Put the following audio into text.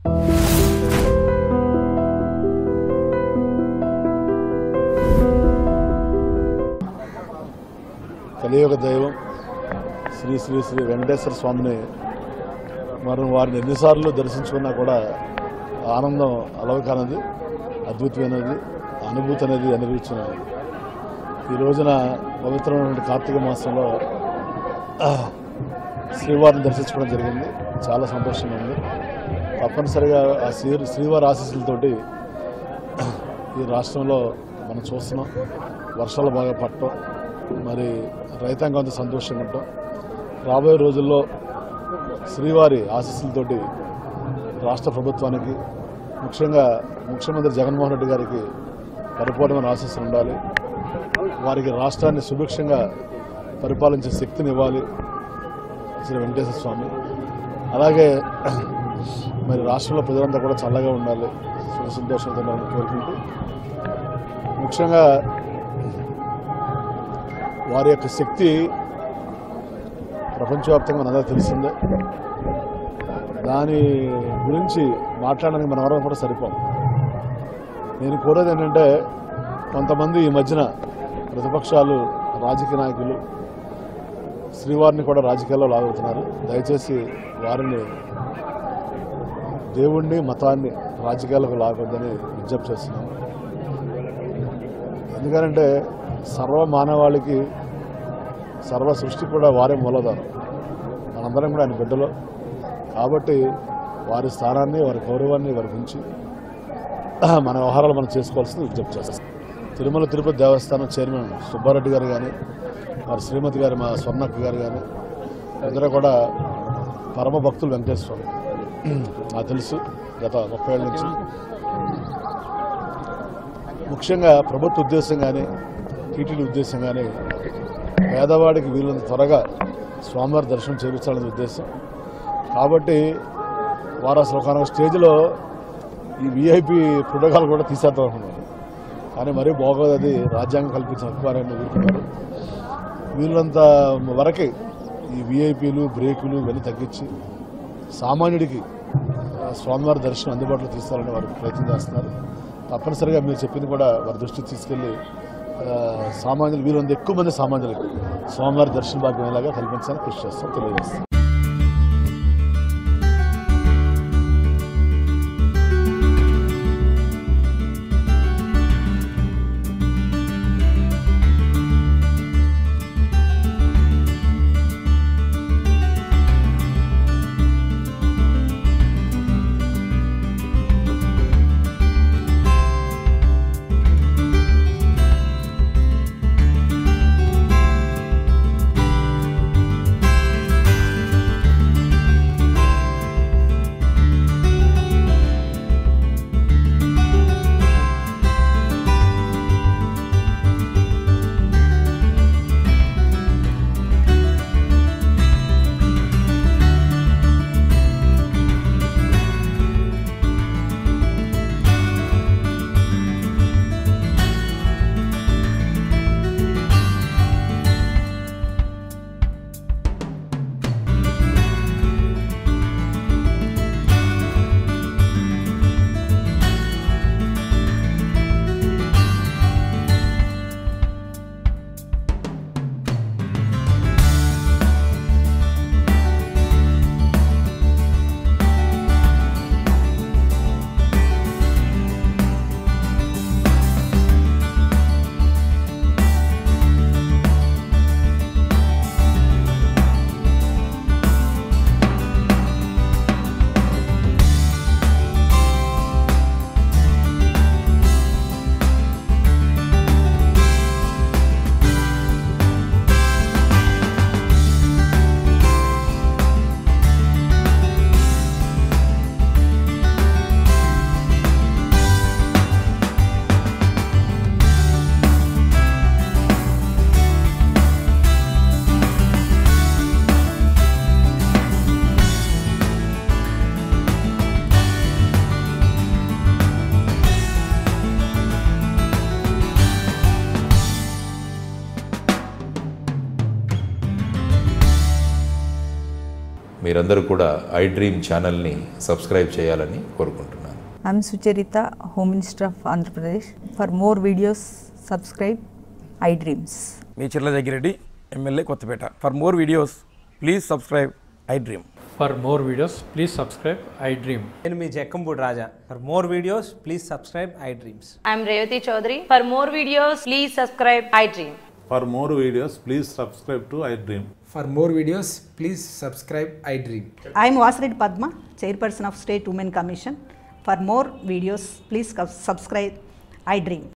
కలియుగ దైవం శ్రీ శ్రీ శ్రీ వెంకటేశ్వర స్వామిని మనం వారిని ఎన్నిసార్లు దర్శించుకున్నా కూడా ఆనందం అలవకానది అద్భుతమైనది అనుభూతి అనేది అనుభవించినది ఈ రోజున పవిత్రమైనటువంటి కార్తీక మాసంలో ఆ, శ్రీవారిని దర్శించుకోవడం జరిగింది చాలా సంతోషంగా ఉంది తప్పనిసరిగా ఆ శ్రీ శ్రీవారి ఆశీస్సులతోటి ఈ రాష్ట్రంలో మనం చూస్తున్నాం వర్షాలు బాగా పట్టడం మరి రైతాంగం అంతా సంతోషంగా ఉంటాం రాబోయే రోజుల్లో శ్రీవారి ఆశీస్సులతోటి రాష్ట్ర ప్రభుత్వానికి ముఖ్యంగా ముఖ్యమంత్రి జగన్మోహన్ రెడ్డి గారికి పరిపూర్ణమైన ఆశీస్సులు ఉండాలి వారికి రాష్ట్రాన్ని సుభిక్షంగా పరిపాలించే శక్తిని ఇవ్వాలి శ్రీ వెంకటేశ్వర స్వామి అలాగే మరి రాష్ట్రంలో ప్రజలంతా కూడా చల్లగా ఉండాలి సుఖ సంతోషంతో ఉండాలని కోరుకుంటూ ముఖ్యంగా వారి యొక్క శక్తి ప్రపంచవ్యాప్తంగా మనందరూ తెలిసిందే దాని గురించి మాట్లాడడానికి మనం ఎవరం కూడా సరిపోం నేను కోరేది ఏంటంటే కొంతమంది ఈ మధ్యన ప్రతిపక్షాలు రాజకీయ నాయకులు శ్రీవారిని కూడా రాజకీయాల్లో లాగుతున్నారు దయచేసి వారిని దేవుణ్ణి మతాన్ని రాజకీయాలకు లాగొద్దని విజ్ఞప్తి చేస్తున్నాను ఎందుకంటే సర్వ మానవాళికి సర్వ సృష్టి కూడా వారే మూలధారం మనందరం కూడా ఆయన బిడ్డలు కాబట్టి వారి స్థానాన్ని వారి గౌరవాన్ని వారికి ఉంచి మన వ్యవహారాలు మనం చేసుకోవాల్సింది విజ్ఞప్తి చేస్తాం తిరుమల తిరుపతి దేవస్థానం చైర్మన్ సుబ్బారెడ్డి గారు కానీ వారి శ్రీమతి గారు మా స్వర్ణక్క గారు కానీ అందరూ కూడా పరమ భక్తులు వెంకటేశ్వర స్వామి నాకు తెలుసు గత ముప్పై ఏళ్ళ నుంచి ముఖ్యంగా ప్రభుత్వ ఉద్దేశం కానీ టీటీడీ ఉద్దేశం కానీ పేదవాడికి వీళ్ళని త్వరగా స్వామివారి దర్శనం చేయించాలనే ఉద్దేశం కాబట్టి వారు అసలు ఒక స్టేజ్లో ఈ విఐపి ప్రోటోకాల్ కూడా తీసేద్దాం అనుకున్నారు కానీ మరీ బాగోదు అది రాజ్యాంగం కల్పించిన హక్కు ఊరుకున్నారు వీళ్ళంత వరకే ఈ విఐపీలు బ్రేకులు ఇవన్నీ తగ్గించి సామాన్యుడికి ఆ, స్వామివారి దర్శనం అందుబాటులో తీసుకోవాలని వారు ప్రయత్నం చేస్తున్నారు తప్పనిసరిగా మీరు చెప్పింది కూడా వారి దృష్టికి తీసుకెళ్లి ఆ, సామాన్యులు వీళ్ళంత ఎక్కువ మంది సామాన్యులకు స్వామివారి దర్శన భాగ్యం ఎలాగా కల్పించాలని కృషి చేస్తాం తెలియజేస్తాం మీరందరూ కూడా ఐ డ్రీమ్ ఛానల్ని సబ్స్క్రైబ్ చేయాలని కోరుకుంటున్నాను I'm Sucharita, Home Minister of Andhra Pradesh. For more videos, subscribe iDreams. మీ Chirla Jaggireddy MLA Kothapeta for more videos please subscribe I dream For more videos, please subscribe I Dream. నేను మీ Jakkampudi Raja for more videos please subscribe I dreams I'm Revati Chaudhary. For more videos, please subscribe iDream. For more videos, please subscribe to iDream. For more videos, please subscribe iDream. I am Vasireddy Padma, Chairperson of State Women Commission. For more videos, please subscribe iDream.